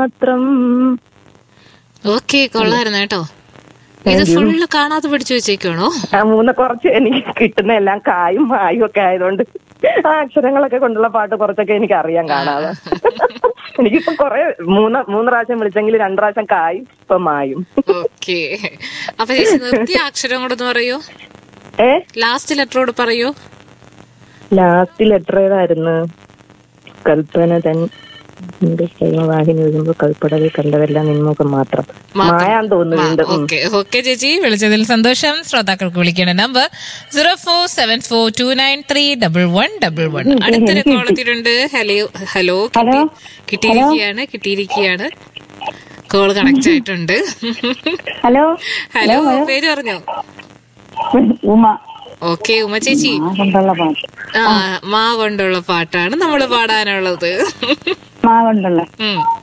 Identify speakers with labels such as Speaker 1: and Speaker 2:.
Speaker 1: മാത്രം
Speaker 2: ഓക്കെ കൊള്ളായിരുന്നു കേട്ടോ ഇത് ഫുള്ള് കാണാതെ പഠിച്ചു വെച്ചേക്കാണോ
Speaker 1: ആ മൂന്ന് കുറച്ച് എനിക്ക് കിട്ടുന്ന എല്ലാം കായും മായും ഒക്കെ ആയതുകൊണ്ട് ആ അക്ഷരങ്ങളൊക്കെ കൊണ്ടുള്ള പാട്ട് കുറച്ചൊക്കെ എനിക്ക് അറിയാൻ കാണാതെ എനിക്കിപ്പോ കൊറേ മൂന്ന് മൂന്ന് പ്രാവശ്യം വിളിച്ചെങ്കിൽ രണ്ടു പ്രാവശ്യം കായും ഇപ്പൊ മായും
Speaker 2: ഓക്കെ അപ്പൊ ചേച്ചി നിർത്തിയ അക്ഷരം കൂടെ ഒന്ന് പറയൂ
Speaker 1: ഏ
Speaker 2: ലാസ്റ്റ് ലെറ്ററോട് പറയൂ
Speaker 1: ലാസ്റ്റ് ലെറ്റർ ഏതായിരുന്നു കൽപ്പന തൻ നിന്റെ പ്രേമവാഹിനി വരുമ്പോ കൽപ്പടവിൽ കണ്ടതെല്ലാം നിന്മുഖം മാത്രം മായാൻ തോന്നുന്നു വീണ്ടും ഉം.
Speaker 2: ഓക്കെ
Speaker 3: ഓക്കെ ചേച്ചി വിളിച്ചതിൽ സന്തോഷം ശ്രോതാക്കൾക്ക് വിളിക്കേണ്ട number zero four seven four two nine three double one double one
Speaker 2: അടുത്തൊരു കോളത്തിലുണ്ട് ഹലോ ഹലോ കിട്ടി- കിട്ടിയിരിക്കുകയാണ് കിട്ടിയിരിക്കുകയാണ് കോൾ കണക്ട് ആയിട്ടുണ്ട്
Speaker 4: ഹലോ
Speaker 2: ഹലോ പേര് പറഞ്ഞോ
Speaker 4: ഉമ
Speaker 2: ഓക്കെ ഉമ ചേച്ചി
Speaker 4: ആ കൊണ്ടുള്ള പാട്ട്
Speaker 2: ആ മാ കൊണ്ടുള്ള പാട്ടാണ് നമ്മൾ പാടാനുള്ളത്
Speaker 4: മാ കൊണ്ടുള്ള
Speaker 2: ഉം